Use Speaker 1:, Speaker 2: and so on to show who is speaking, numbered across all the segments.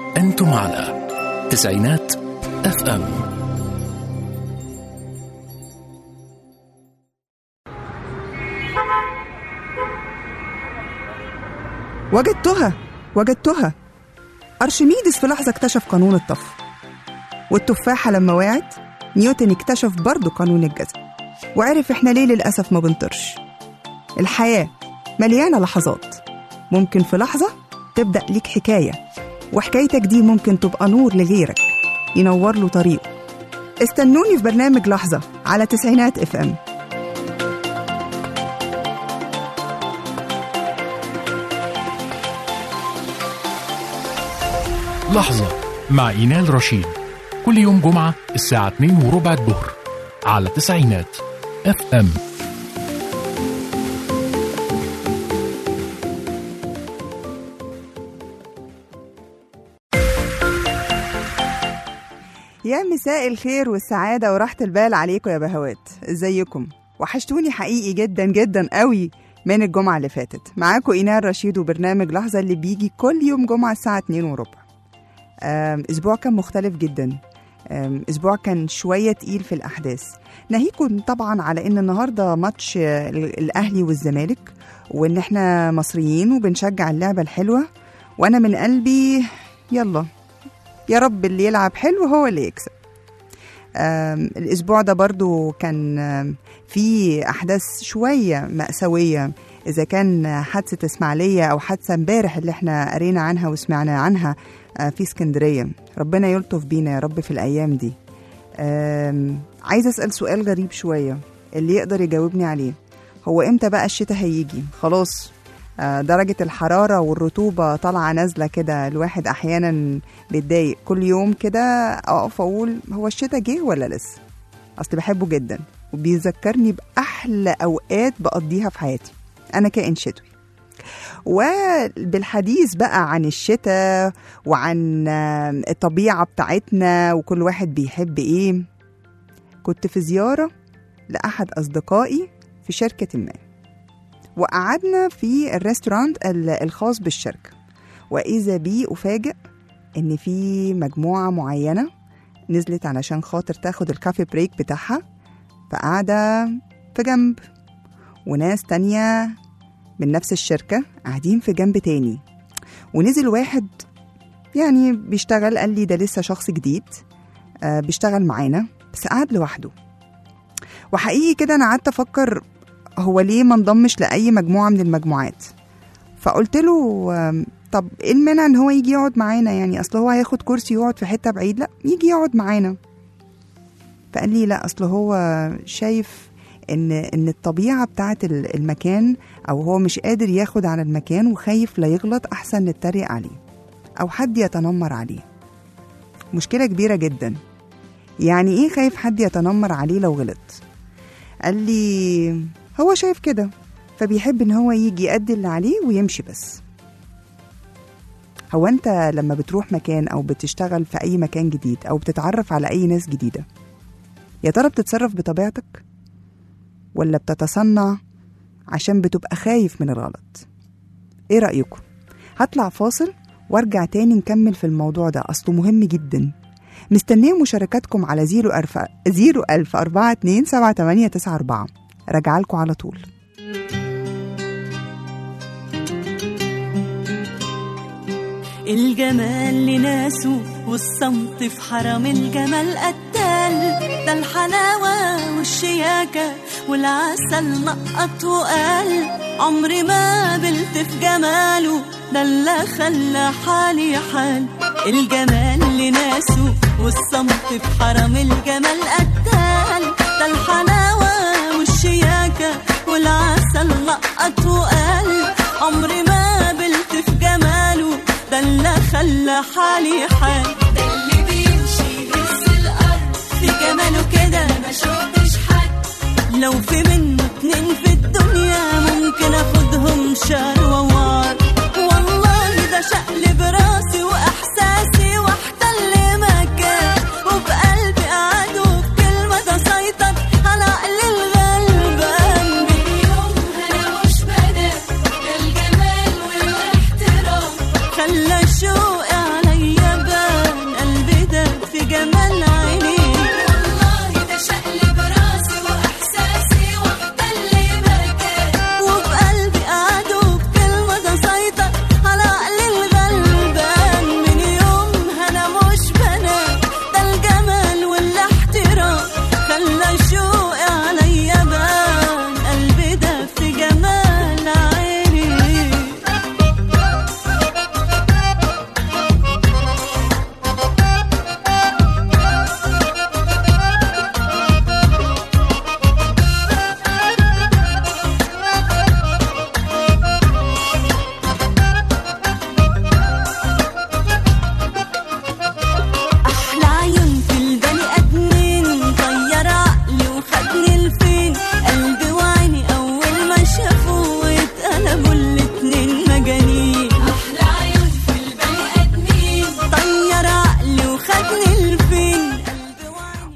Speaker 1: أنتم على تسعينات اف ام
Speaker 2: وجدتها وجدتها أرشميدس في لحظة اكتشف قانون الطفو والتفاحة لما وقعت نيوتن اكتشف برضه قانون الجذب وعرف احنا ليه للأسف ما بنطرش الحياة مليانة لحظات ممكن في لحظة تبدأ ليك حكاية وحكايتك دي ممكن تبقى نور لغيرك ينور له طريقه استنوني في برنامج لحظة على تسعينات اف ام
Speaker 1: لحظة مع إينال رشيد كل يوم جمعة الساعة 2 وربع الظهر على تسعينات اف ام
Speaker 2: يا مساء الخير والسعادة وراحة البال عليكم يا بهوات ازيكم وحشتوني حقيقي جدا جدا قوي من الجمعة اللي فاتت معاكم إينار رشيد وبرنامج لحظة اللي بيجي كل يوم جمعة الساعة 2 وربع آم، أسبوع كان مختلف جدا آم، أسبوع كان شوية تقيل في الأحداث ناهيكم طبعا على إن النهاردة ماتش آه، ال- الأهلي والزمالك وإن إحنا مصريين وبنشجع اللعبة الحلوة وأنا من قلبي يلا يا رب اللي يلعب حلو هو اللي يكسب آم، الأسبوع ده برضو كان آم، في أحداث شوية مأساوية إذا كان حادثة إسماعيلية أو حادثة امبارح اللي احنا قرينا عنها وسمعنا عنها آه، في اسكندرية ربنا يلطف بينا يا رب في الأيام دي آم، عايزة أسأل سؤال غريب شوية اللي يقدر يجاوبني عليه هو إمتى بقى الشتاء هيجي خلاص آه، درجة الحرارة والرطوبة طالعة نازلة كده الواحد أحيانا بيتضايق كل يوم كده أقف أقول هو الشتاء جه ولا لسه أصل بحبه جدا وبيذكرني بأحلى أوقات بقضيها في حياتي أنا كائن شتوي وبالحديث بقى عن الشتاء وعن آه، الطبيعة بتاعتنا وكل واحد بيحب إيه كنت في زيارة لأحد أصدقائي في شركة ما وقعدنا في الريستورانت ال- الخاص بالشركة وإذا بي أفاجئ إن في مجموعة معينة نزلت علشان خاطر تاخد الكافي بريك بتاعها فقاعدة في جنب وناس تانية من نفس الشركة قاعدين في جنب تاني ونزل واحد يعني بيشتغل قال لي ده لسه شخص جديد آه بيشتغل معانا بس قعد لوحده وحقيقي كده أنا قعدت أفكر هو ليه ما انضمش لأي مجموعة من المجموعات فقلت له آم، طب ايه المانع ان هو يجي يقعد معانا يعني اصل هو هياخد كرسي يقعد في حتة بعيد لا يجي يقعد معانا فقال لي لا اصل هو شايف ان ان الطبيعة بتاعت ال- المكان او هو مش قادر ياخد على المكان وخايف لا يغلط احسن نتريق عليه او حد يتنمر عليه مشكلة كبيرة جدا يعني ايه خايف حد يتنمر عليه لو غلط قال لي هو شايف كده فبيحب ان هو يجي يأدي اللي عليه ويمشي بس هو انت لما بتروح مكان او بتشتغل في اي مكان جديد او بتتعرف على اي ناس جديدة يا ترى بتتصرف بطبيعتك ولا بتتصنع عشان بتبقى خايف من الغلط ايه رأيكم هطلع فاصل وارجع تاني نكمل في الموضوع ده اصله مهم جدا مستنيه مشاركاتكم على 0 ألف أربعة اتنين سبعة تمانية تسعة أربعة راجعة لكم على طول
Speaker 3: الجمال لناسه والصمت في حرم الجمال قتال ده الحلاوة والشياكة والعسل نقط وقال عمري ما قبلت في جماله ده اللي خلى حالي حال الجمال لناسه والصمت في حرم الجمال قتال ده الحلاوة والشياكة والعسل نقط وقال عمري ما قبلت في جماله ده اللي خلى حالي حال ده اللي بيمشي يهز الأرض في جماله كده ما شفتش حد لو في منه اتنين في الدنيا ممكن اخدهم شهر ووار والله ده شقلب راسي واحساسي واحتل مكان وبقلبي قعد وبكلمه تسيطر على عقل الغلبان باليوم انا مش بنام ده الجمال والاحترام خلى شوقي عليا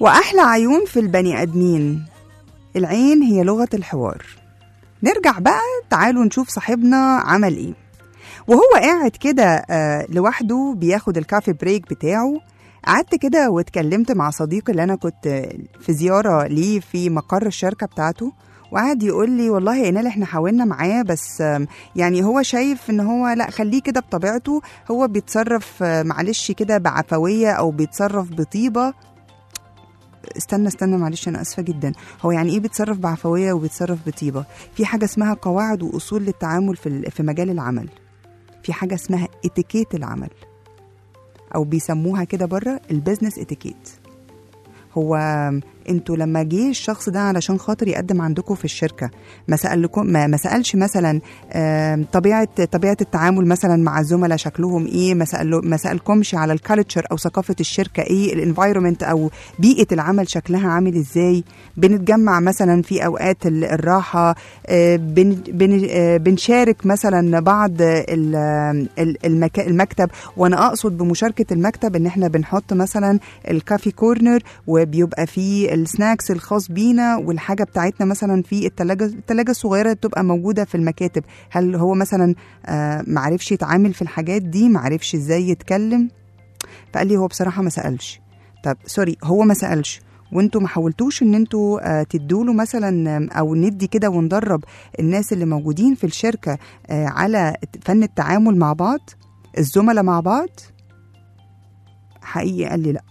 Speaker 2: وأحلى عيون في البني آدمين العين هي لغة الحوار نرجع بقى تعالوا نشوف صاحبنا عمل ايه وهو قاعد كده آه، لوحده بياخد الكافي بريك بتاعه قعدت كده واتكلمت مع صديقي اللي انا كنت في زياره ليه في مقر الشركه بتاعته وقعد يقول لي والله يا اينال احنا حاولنا معاه بس آم، يعني هو شايف ان هو لا خليه كده بطبيعته هو بيتصرف آه، معلش كده بعفويه او بيتصرف بطيبه استنى استنى معلش انا اسفه جدا هو يعني ايه بيتصرف بعفويه وبيتصرف بطيبه في حاجه اسمها قواعد واصول للتعامل في ال- في مجال العمل في حاجه اسمها اتيكيت العمل او بيسموها كده بره البيزنس اتيكيت هو انتوا لما جه الشخص ده علشان خاطر يقدم عندكم في الشركه ما سالكم ما, ما سالش مثلا آم، طبيعه طبيعه التعامل مثلا مع الزملاء شكلهم ايه ما سألو ما سالكمش على الكالتشر او ثقافه الشركه ايه الانفايرمنت او بيئه العمل شكلها عامل ازاي بنتجمع مثلا في اوقات ال- الراحه آه، بن بن آه، بنشارك مثلا بعض ال- ال- المك- المكتب وانا اقصد بمشاركه المكتب ان احنا بنحط مثلا الكافي كورنر وبيبقى فيه السناكس الخاص بينا والحاجه بتاعتنا مثلا في التلاجة التلاجة الصغيره اللي بتبقى موجوده في المكاتب هل هو مثلا آه، معرفش يتعامل في الحاجات دي معرفش ازاي يتكلم فقال لي هو بصراحه ما سالش طب سوري هو ما سالش وانتوا ما حاولتوش ان انتوا آه، تدوا له مثلا آم، او ندي كده وندرب الناس اللي موجودين في الشركه آه، على فن التعامل مع بعض الزملاء مع بعض حقيقي قال لي لا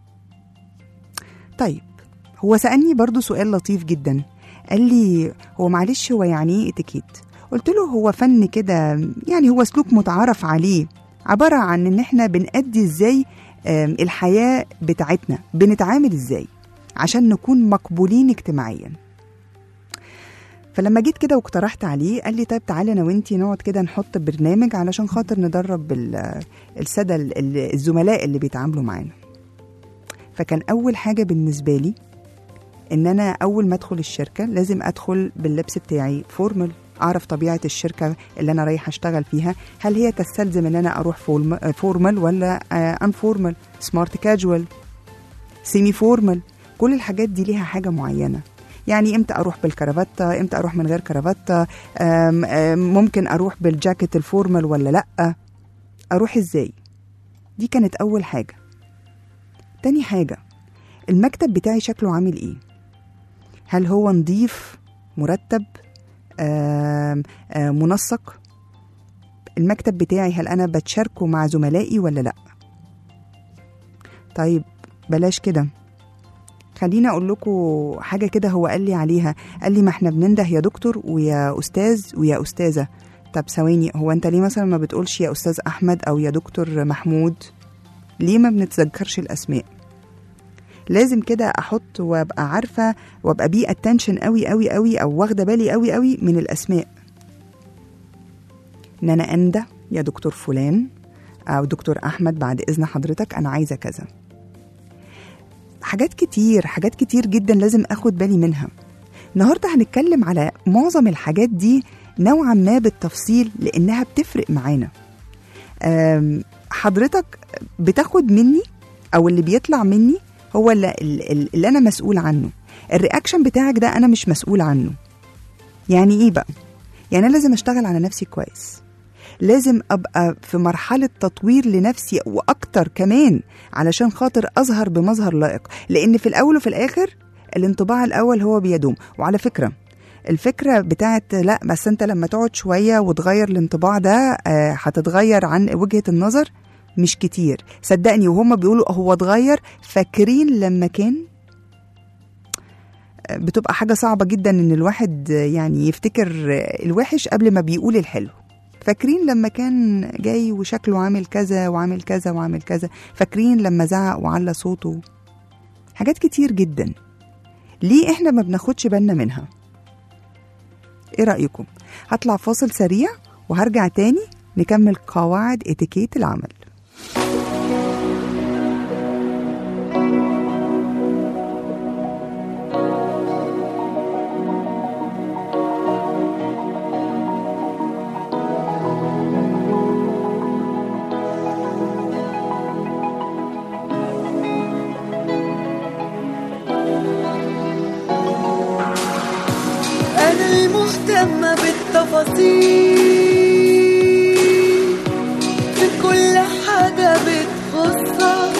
Speaker 2: طيب هو سألني برضو سؤال لطيف جدا قال لي هو معلش هو يعني ايه اتيكيت قلت له هو فن كده يعني هو سلوك متعارف عليه عبارة عن ان احنا بنأدي ازاي آم، الحياة بتاعتنا بنتعامل ازاي عشان نكون مقبولين اجتماعيا فلما جيت كده واقترحت عليه قال لي طيب تعالى انا وانتي نقعد كده نحط برنامج علشان خاطر ندرب ال- الساده ال- ال- الزملاء اللي بيتعاملوا معانا فكان اول حاجه بالنسبه لي ان انا اول ما ادخل الشركه لازم ادخل باللبس بتاعي فورمال اعرف طبيعه الشركه اللي انا رايح اشتغل فيها هل هي تستلزم ان انا اروح فورم- فورمال ولا ان فورمال سمارت كاجوال سيمي فورمال كل الحاجات دي ليها حاجه معينه يعني امتى اروح بالكرافتة امتى اروح من غير كرافتة أم أم ممكن اروح بالجاكيت الفورمال ولا لا اروح ازاي دي كانت اول حاجه تاني حاجه المكتب بتاعي شكله عامل ايه هل هو نظيف مرتب آم، آم، منسق المكتب بتاعي هل انا بتشاركه مع زملائي ولا لا طيب بلاش كده خليني اقول لكم حاجه كده هو قال لي عليها قال لي ما احنا بننده يا دكتور ويا استاذ ويا استاذه طب ثواني هو انت ليه مثلا ما بتقولش يا استاذ احمد او يا دكتور محمود ليه ما بنتذكرش الاسماء لازم كده احط وابقى عارفه وابقى بيه اتنشن قوي قوي قوي او واخده بالي قوي قوي من الاسماء ان انا انده يا دكتور فلان او دكتور احمد بعد اذن حضرتك انا عايزه كذا حاجات كتير حاجات كتير جدا لازم اخد بالي منها النهارده هنتكلم على معظم الحاجات دي نوعا ما بالتفصيل لانها بتفرق معانا أم، حضرتك بتاخد مني او اللي بيطلع مني هو اللي, اللي اللي انا مسؤول عنه الرياكشن بتاعك ده انا مش مسؤول عنه يعني ايه بقى يعني انا لازم اشتغل على نفسي كويس لازم ابقى في مرحله تطوير لنفسي واكتر كمان علشان خاطر اظهر بمظهر لائق لان في الاول وفي الاخر الانطباع الاول هو بيدوم وعلى فكره الفكره بتاعت لا بس انت لما تقعد شويه وتغير الانطباع ده آه، هتتغير عن وجهه النظر مش كتير صدقني وهم بيقولوا هو اتغير فاكرين لما كان آه، بتبقى حاجه صعبه جدا ان الواحد آه، يعني يفتكر آه، الوحش قبل ما بيقول الحلو فاكرين لما كان جاي وشكله عامل كذا وعامل كذا وعامل كذا فاكرين لما زعق وعلى صوته حاجات كتير جدا ليه احنا ما بناخدش بالنا منها ايه رأيكم هطلع فاصل سريع وهرجع تاني نكمل قواعد اتيكيت العمل
Speaker 4: تفاصيل في كل حاجة بتخصك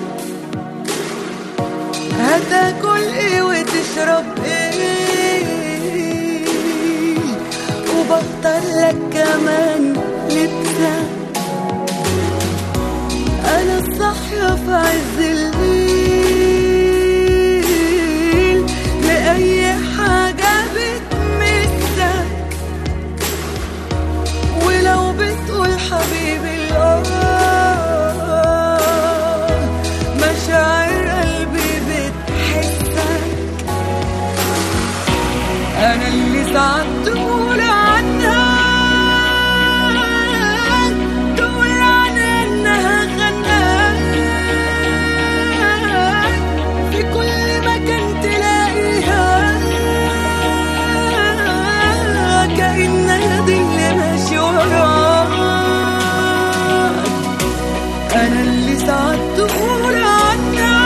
Speaker 4: هتاكل ايه وتشرب ايه وبختار لك كمان لبسك انا الصاحية في عز الليل لأي حاجة بتمسك ولو بتقول حبيبي الآه مشاعر قلبي بتحسك أنا اللي ساعات تقول عنها تقول عنها إنها غناك في كل مكان تلاقيها كأنها دي اللي ماشي وراك أنا اللي ساعات تقول عنها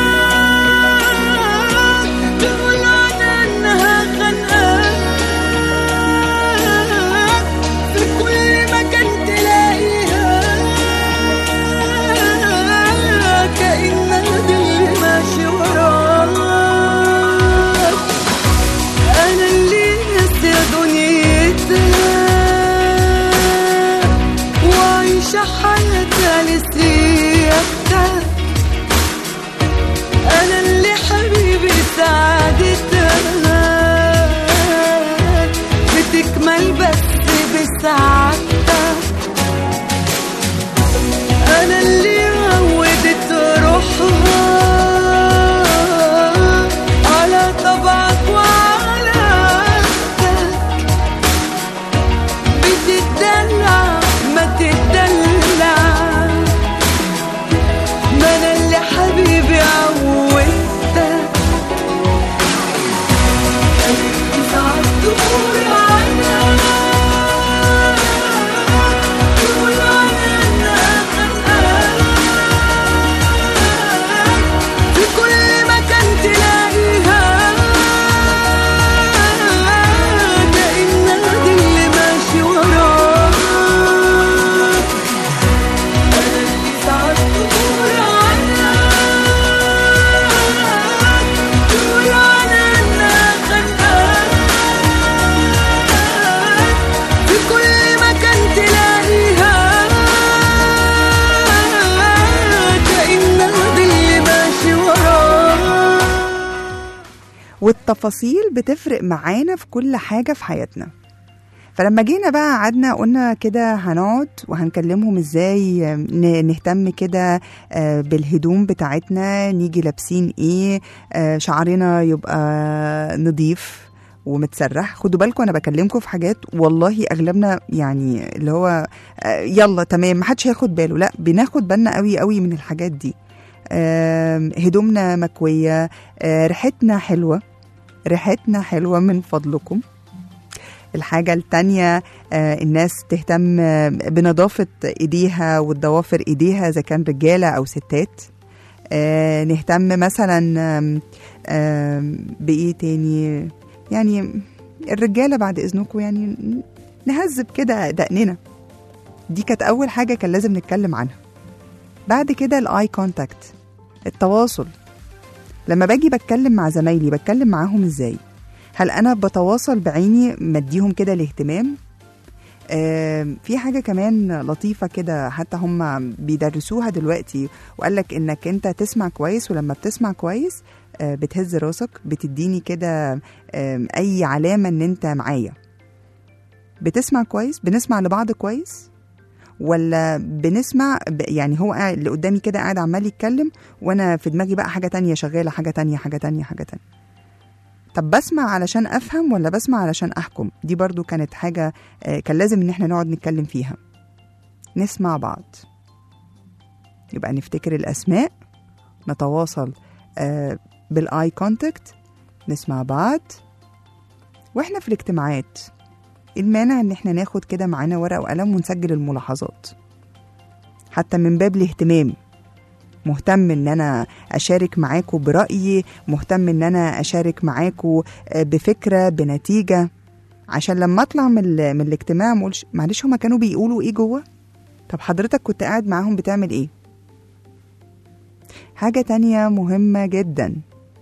Speaker 4: تقول عنها إنها خانقاك في كل مكان تلاقيها كأنها دي اللي ماشي وراك أنا اللي ناسية دنيتها وعايشة حياتها لسيادتها أنا اللي حبيبي سعادتها بتكمل بس بسعادتها أنا اللي عودت روحها على طبعك وعلى عادتك بتدلع ما تدلع ما انا اللي حبيبي عودتك ساعات تقول عنها تقول عنها انها خانقاك في كل مكان تلاقيها كأنها دي اللي ماشي وراك أنا اللي ساعات تقول عنها تقول عنها إنها خانقاك في كل مكان تلاقيها كأنها دي اللي ماشي وراك
Speaker 2: والتفاصيل بتفرق معانا في كل حاجة في حياتنا فلما جينا بقى قعدنا قلنا كده هنقعد وهنكلمهم ازاي ن- نهتم كده آه، بالهدوم بتاعتنا نيجي لابسين ايه آه، شعرنا يبقى نظيف ومتسرح خدوا بالكم انا بكلمكم في حاجات والله اغلبنا يعني اللي هو آه، يلا تمام محدش هياخد باله لا بناخد بالنا قوي قوي من الحاجات دي آم، هدومنا مكويه آه، ريحتنا حلوه ريحتنا حلوه من فضلكم الحاجة التانية آه، الناس تهتم آه، بنظافة ايديها والضوافر ايديها اذا كان رجالة او ستات آه، نهتم مثلا آم، آم، بايه تاني يعني الرجالة بعد اذنكم يعني نهذب كده دقننا دي كانت اول حاجة كان لازم نتكلم عنها بعد كده الاي كونتاكت التواصل لما باجي بتكلم مع زمايلي بتكلم معاهم ازاي هل انا بتواصل بعيني مديهم كده الاهتمام آم، في حاجة كمان لطيفة كده حتى هم بيدرسوها دلوقتي وقال لك انك انت تسمع كويس ولما بتسمع كويس آه، بتهز راسك بتديني كده آم، اي علامة ان انت معايا بتسمع كويس بنسمع لبعض كويس ولا بنسمع ب- يعني هو قاعد اللي قدامي كده قاعد عمال يتكلم وانا في دماغي بقى حاجة تانية شغالة حاجة تانية حاجة تانية حاجة تانية طب بسمع علشان افهم ولا بسمع علشان احكم دي برضو كانت حاجة آه، كان لازم ان احنا نقعد نتكلم فيها نسمع بعض يبقى نفتكر الاسماء نتواصل آه، بالاي كونتاكت نسمع بعض واحنا في الاجتماعات إيه المانع ان احنا ناخد كده معانا ورقة وقلم ونسجل الملاحظات حتى من باب الاهتمام مهتم ان انا اشارك معاكم برأيي مهتم ان انا اشارك معاكم آه، بفكرة بنتيجة عشان لما اطلع من, ال- من الاجتماع مقولش معلش هما كانوا بيقولوا ايه جوه طب حضرتك كنت قاعد معاهم بتعمل ايه حاجة تانية مهمة جدا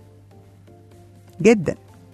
Speaker 2: جدا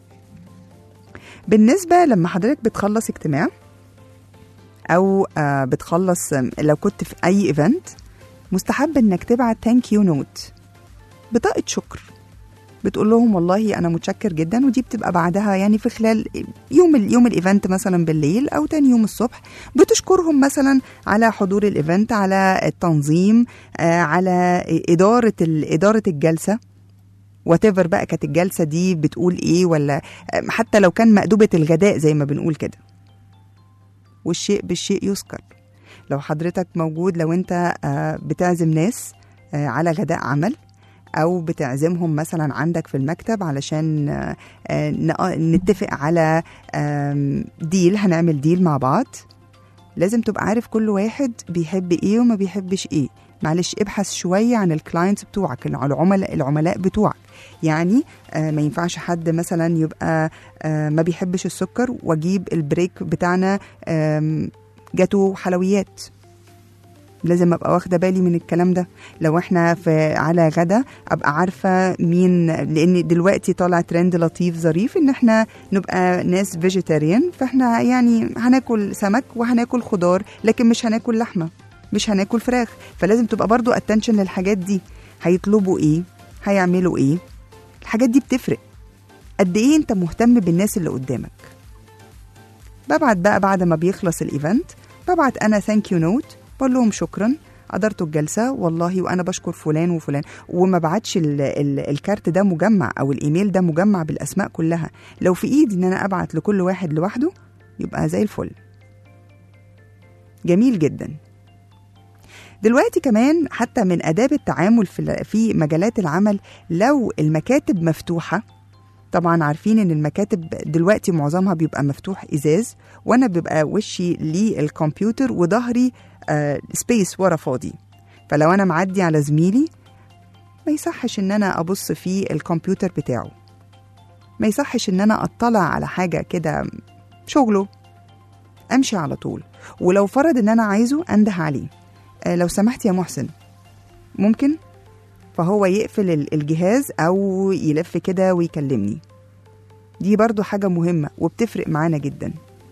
Speaker 2: بالنسبة لما حضرتك بتخلص اجتماع أو آه، بتخلص آم، لو كنت في أي ايفنت مستحب إنك تبعت ثانك يو نوت بطاقة شكر بتقول لهم والله أنا متشكر جدا ودي بتبقى بعدها يعني في خلال يوم ال- يوم الايفنت مثلا بالليل أو تاني يوم الصبح بتشكرهم مثلا على حضور الايفنت على التنظيم آه، على إدارة ال- إدارة الجلسة واتيفر بقى كانت الجلسه دي بتقول ايه ولا حتى لو كان مأدوبة الغداء زي ما بنقول كده والشيء بالشيء يذكر لو حضرتك موجود لو انت آه، بتعزم ناس آه، على غداء عمل او بتعزمهم مثلا عندك في المكتب علشان آه، آه، نق- نتفق على آم، ديل هنعمل ديل مع بعض لازم تبقى عارف كل واحد بيحب ايه وما بيحبش ايه معلش ابحث شوية عن الكلاينتس بتوعك العملاء العملاء بتوعك يعني آه ما ينفعش حد مثلا يبقى آه ما بيحبش السكر واجيب البريك بتاعنا آم، جاتو حلويات لازم ابقى واخده بالي من الكلام ده لو احنا في على غدا ابقى عارفه مين لان دلوقتي طالع ترند لطيف ظريف ان احنا نبقى ناس فيجيتيريان فاحنا يعني هناكل سمك وهناكل خضار لكن مش هناكل لحمه مش هناكل فراخ فلازم تبقى برضو اتنشن للحاجات دي هيطلبوا ايه هيعملوا ايه الحاجات دي بتفرق قد ايه انت مهتم بالناس اللي قدامك ببعت بقى بعد ما بيخلص الايفنت ببعت انا ثانك يو نوت بقول لهم شكرا قدرتوا الجلسه والله وانا بشكر فلان وفلان وما بعتش ال ال الكارت ده مجمع او الايميل ده مجمع بالاسماء كلها لو في ايدي ان انا ابعت لكل واحد لوحده يبقى زي الفل جميل جدا دلوقتي كمان حتى من آداب التعامل في في مجالات العمل لو المكاتب مفتوحة طبعا عارفين ان المكاتب دلوقتي معظمها بيبقى مفتوح ازاز وانا بيبقى وشي للكمبيوتر وظهري آه سبيس ورا فاضي فلو انا معدي على زميلي ما يصحش ان انا ابص في الكمبيوتر بتاعه ما يصحش ان انا اطلع على حاجه كده شغله امشي على طول ولو فرض ان انا عايزه انده عليه آه، لو سمحت يا محسن ممكن فهو يقفل ال- الجهاز او يلف كده ويكلمني دي برضو حاجة مهمة وبتفرق معانا جدا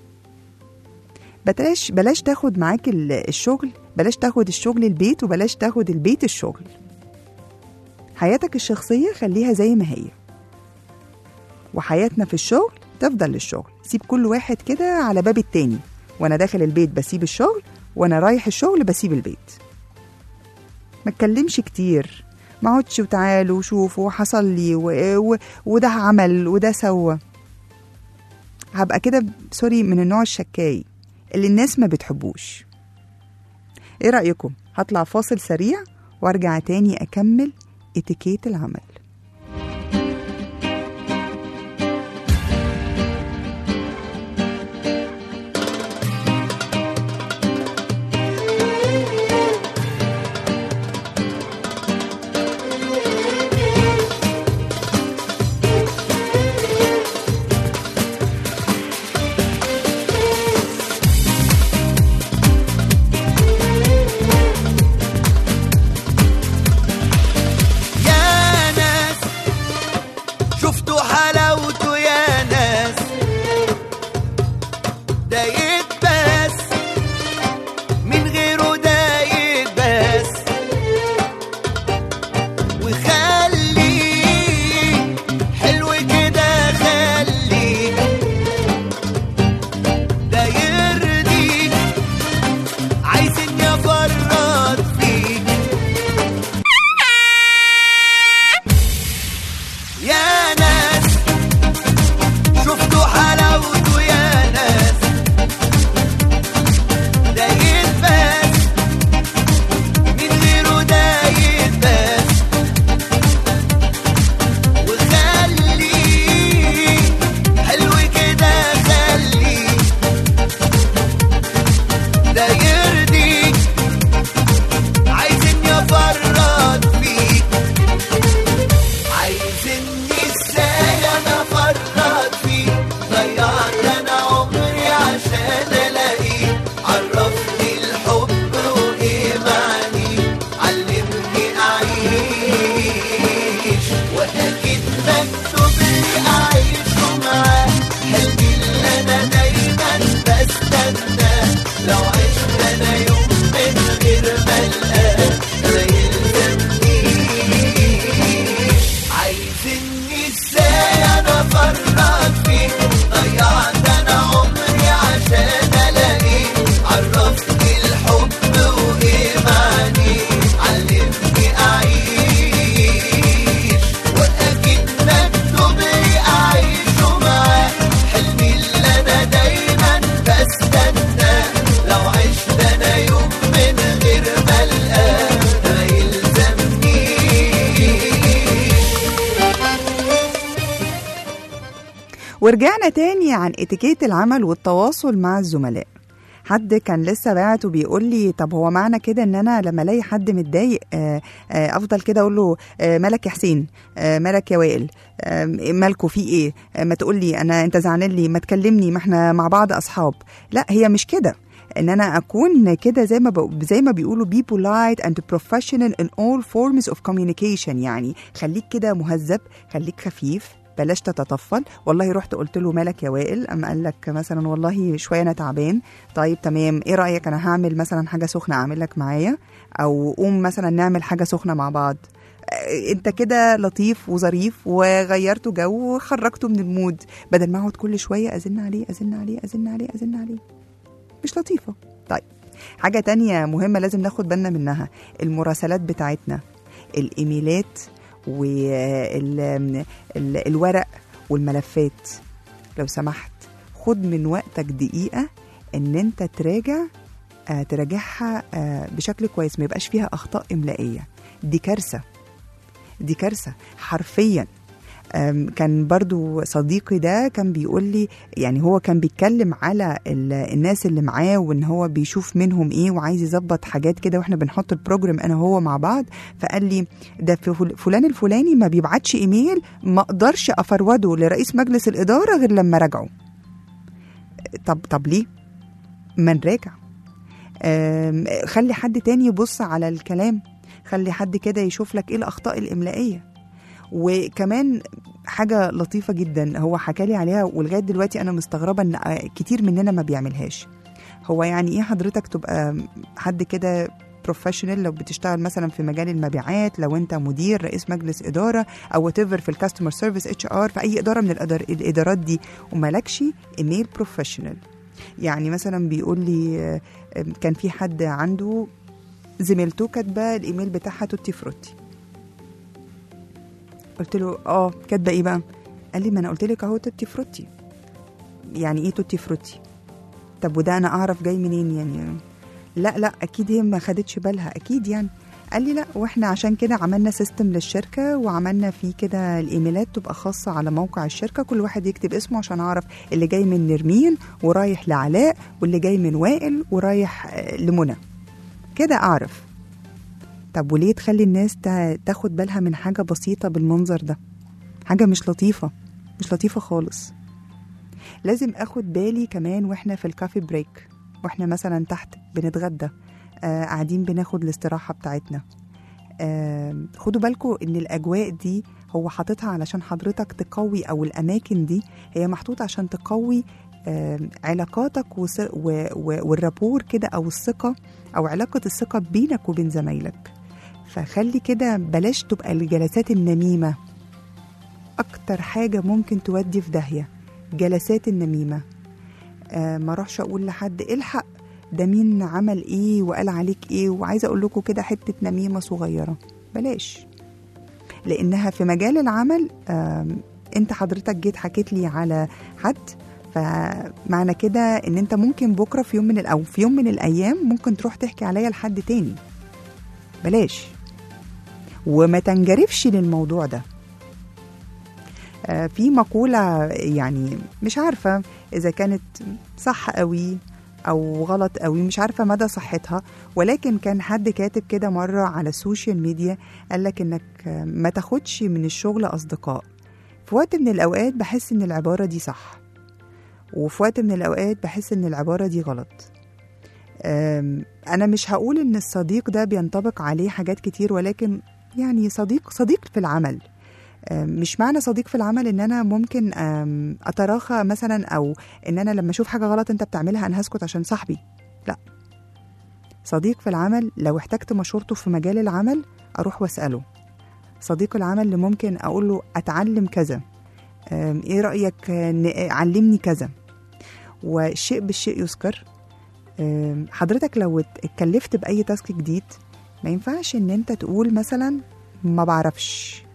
Speaker 2: بلاش بلاش تاخد معاك ال- الشغل بلاش تاخد الشغل البيت وبلاش تاخد البيت الشغل حياتك الشخصية خليها زي ما هي وحياتنا في الشغل تفضل للشغل سيب كل واحد كده على باب التاني وانا داخل البيت بسيب الشغل وانا رايح الشغل بسيب البيت ما اتكلمش كتير ما اقعدش وتعالوا وشوفوا حصل لي و... و... وده عمل وده سوى هبقى كده سوري من النوع الشكاي اللي الناس ما بتحبوش ايه رأيكم هطلع فاصل سريع وارجع تاني اكمل اتيكيت العمل
Speaker 5: يا
Speaker 2: ورجعنا تاني عن اتيكيت العمل والتواصل مع الزملاء حد كان لسه باعت وبيقول لي طب هو معنى كده ان انا لما الاقي حد متضايق آه، آه، افضل كده اقول له آه، مالك يا حسين آه، مالك يا وائل آه، مالكوا في ايه آه، ما تقول لي انا انت زعلان لي ما تكلمني ما احنا مع بعض اصحاب لا هي مش كده ان انا اكون كده زي ما ب... زي ما بيقولوا be polite and professional in all forms of communication يعني خليك كده مهذب خليك خفيف بلاش تتطفل والله رحت قلت له مالك يا وائل اما قال لك مثلا والله شويه انا تعبان طيب تمام ايه رايك انا هعمل مثلا حاجه سخنه اعمل لك معايا او قوم مثلا نعمل حاجه سخنه مع بعض آه، انت كده لطيف وظريف وغيرته جو وخرجته من المود بدل ما اقعد كل شويه ازن عليه ازن عليه ازن عليه ازن عليه مش لطيفه طيب حاجه تانية مهمه لازم ناخد بالنا منها المراسلات بتاعتنا الايميلات والورق والملفات لو سمحت خد من وقتك دقيقه ان انت تراجع آه، تراجعها آه، بشكل كويس ما يبقاش فيها اخطاء املائيه دي كارثه دي كارثه حرفيا أم، كان برضو صديقي ده كان بيقول لي يعني هو كان بيتكلم على ال- الناس اللي معاه وان هو بيشوف منهم ايه وعايز يظبط حاجات كده واحنا بنحط البروجرام انا وهو مع بعض فقال لي ده في فل- فلان الفلاني ما بيبعتش ايميل ما اقدرش افروده لرئيس مجلس الاداره غير لما راجعه طب طب ليه ما نراجع أم، خلي حد تاني يبص على الكلام خلي حد كده يشوف لك ايه الاخطاء الاملائيه وكمان حاجه لطيفه جدا هو حكى لي عليها ولغايه دلوقتي انا مستغربه ان كتير مننا ما بيعملهاش هو يعني ايه حضرتك تبقى حد كده بروفيشنال لو بتشتغل مثلا في مجال المبيعات لو انت مدير رئيس مجلس اداره او وات في الكاستمر سيرفيس اتش ار في اي اداره من الإدار الادارات دي ومالكش ايميل بروفيشنال يعني مثلا بيقول لي آه، آه، كان في حد عنده زميلته كاتبه الايميل بتاعها توتي فروتي قلت له اه كاتبه ايه بقى قال لي ما انا قلت لك اهو توتي فروتي يعني ايه توتي فروتي طب وده انا اعرف جاي منين يعني لا لا اكيد هي ما خدتش بالها اكيد يعني قال لي لا واحنا عشان كده عملنا سيستم للشركه وعملنا فيه كده الايميلات تبقى خاصه على موقع الشركه كل واحد يكتب اسمه عشان اعرف اللي جاي من نرمين ورايح لعلاء واللي جاي من وائل ورايح آه، لمنى كده اعرف طب وليه تخلي الناس تا- تاخد بالها من حاجه بسيطه بالمنظر ده حاجه مش لطيفه مش لطيفه خالص لازم اخد بالي كمان واحنا في الكافي بريك واحنا مثلا تحت بنتغدى آه قاعدين بناخد الاستراحه بتاعتنا آه خدوا بالكم ان الاجواء دي هو حاططها علشان حضرتك تقوي او الاماكن دي هي محطوطه عشان تقوي آه علاقاتك وس- و- و- والرابور كده او الثقه او علاقه الثقه بينك وبين زمايلك فخلي كده بلاش تبقى الجلسات النميمه اكتر حاجه ممكن تودي في داهيه جلسات النميمه آه ما اروحش اقول لحد الحق ده مين عمل ايه وقال عليك ايه وعايزه اقول لكم كده حته نميمه صغيره بلاش لانها في مجال العمل آم، انت حضرتك جيت حكيت لي على حد فمعنى كده ان انت ممكن بكره في يوم من ال- او في يوم من الايام ممكن تروح تحكي عليا لحد تاني بلاش وما تنجرفش للموضوع ده آه، في مقولة يعني مش عارفة إذا كانت صح قوي أو غلط قوي مش عارفة مدى صحتها ولكن كان حد كاتب كده مرة على السوشيال ميديا قالك إنك آه، ما تاخدش من الشغل أصدقاء في وقت من الأوقات بحس إن العبارة دي صح وفي وقت من الأوقات بحس إن العبارة دي غلط آم، أنا مش هقول إن الصديق ده بينطبق عليه حاجات كتير ولكن يعني صديق صديق في العمل آم، مش معنى صديق في العمل ان انا ممكن آم، اتراخى مثلا او ان انا لما اشوف حاجه غلط انت بتعملها انا هسكت عشان صاحبي لا صديق في العمل لو احتجت مشورته في مجال العمل اروح واساله صديق العمل اللي ممكن اقول له اتعلم كذا آم، ايه رايك آه، ن- علمني كذا والشيء بالشيء يذكر آم، حضرتك لو ات- اتكلفت باي تاسك جديد ما ينفعش ان انت تقول مثلا ما بعرفش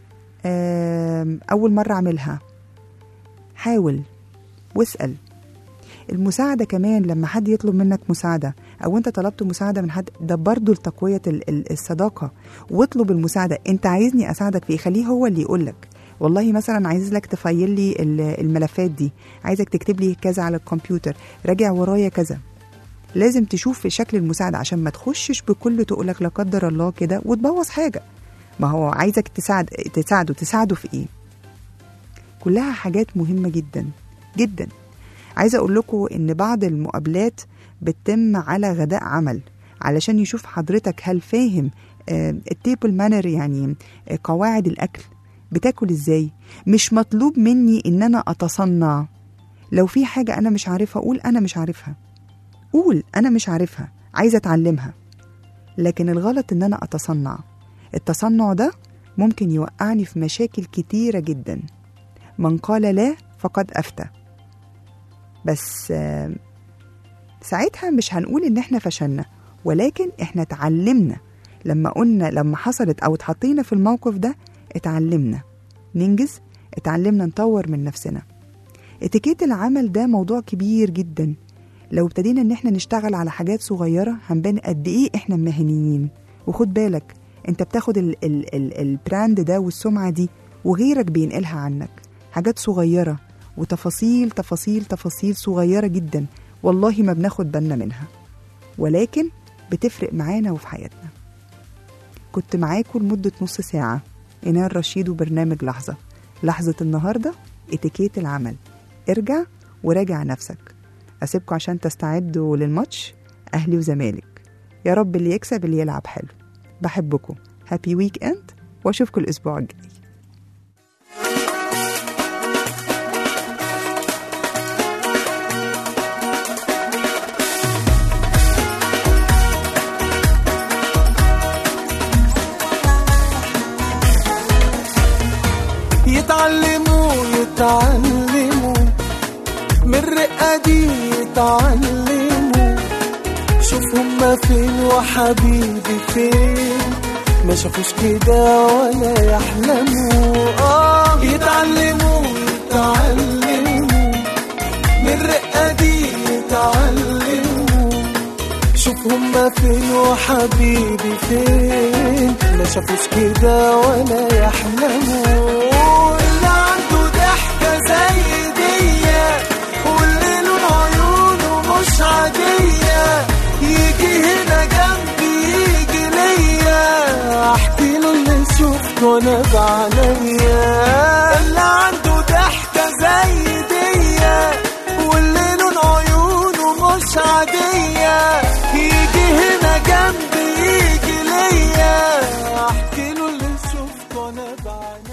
Speaker 2: آم، أول مرة أعملها حاول واسأل المساعدة كمان لما حد يطلب منك مساعدة أو أنت طلبت مساعدة من حد ده برضو لتقوية ال- ال- الصداقة واطلب المساعدة أنت عايزني أساعدك في إيه خليه هو اللي يقولك والله مثلا عايز لك تفايل لي ال- الملفات دي عايزك تكتب لي كذا على الكمبيوتر راجع ورايا كذا لازم تشوف في شكل المساعدة عشان ما تخشش بكل تقولك لا قدر الله كده وتبوظ حاجة ما هو عايزك تساعد تساعده تساعده في ايه كلها حاجات مهمة جدا جدا عايزة اقول لكم ان بعض المقابلات بتتم على غداء عمل علشان يشوف حضرتك هل فاهم التيبل مانر يعني آه، قواعد الاكل بتاكل ازاي مش مطلوب مني ان انا اتصنع لو في حاجة انا مش عارفها قول انا مش عارفها قول انا مش عارفها عايزة اتعلمها لكن الغلط ان انا اتصنع التصنع ده ممكن يوقعني في مشاكل كتيرة جدا من قال لا فقد أفتى بس آه، ساعتها مش هنقول إن إحنا فشلنا ولكن إحنا اتعلمنا لما قلنا لما حصلت أو اتحطينا في الموقف ده اتعلمنا ننجز اتعلمنا نطور من نفسنا اتيكيت العمل ده موضوع كبير جدا لو ابتدينا ان احنا نشتغل على حاجات صغيرة هنبان قد ايه احنا مهنيين وخد بالك انت بتاخد ال ال ال البراند ده والسمعة دي وغيرك بينقلها عنك حاجات صغيرة وتفاصيل تفاصيل تفاصيل صغيرة جدا والله ما بناخد بالنا منها ولكن بتفرق معانا وفي حياتنا كنت معاكم لمدة نص ساعة إنار رشيد وبرنامج لحظة لحظة النهاردة اتيكيت العمل ارجع وراجع نفسك أسيبكم عشان تستعدوا للماتش أهلي وزمالك يا رب اللي يكسب اللي يلعب حلو بحبكم هابي ويك اند واشوفكم الاسبوع الجاي
Speaker 4: يتعلموا يتعلموا من الرقة دي يتعلموا شوف هما فين وحبيبي فين ما شافوش كده ولا يحلموا اه يتعلموا يتعلموا من الرقة دي يتعلموا شوف هما فين وحبيبي فين ما شافوش كده ولا يحلموا اللي عنده ضحكة زي دي واللي لون عيونه مش عادية يجي هنا جنبي يجي ليا احكي له اللي شفته وانا بعينيا اللي عنده ضحكة زي دي واللي لون عيونه مش عادية يجي هنا جنبي يجي ليا احكي له اللي شفته وانا بعينيا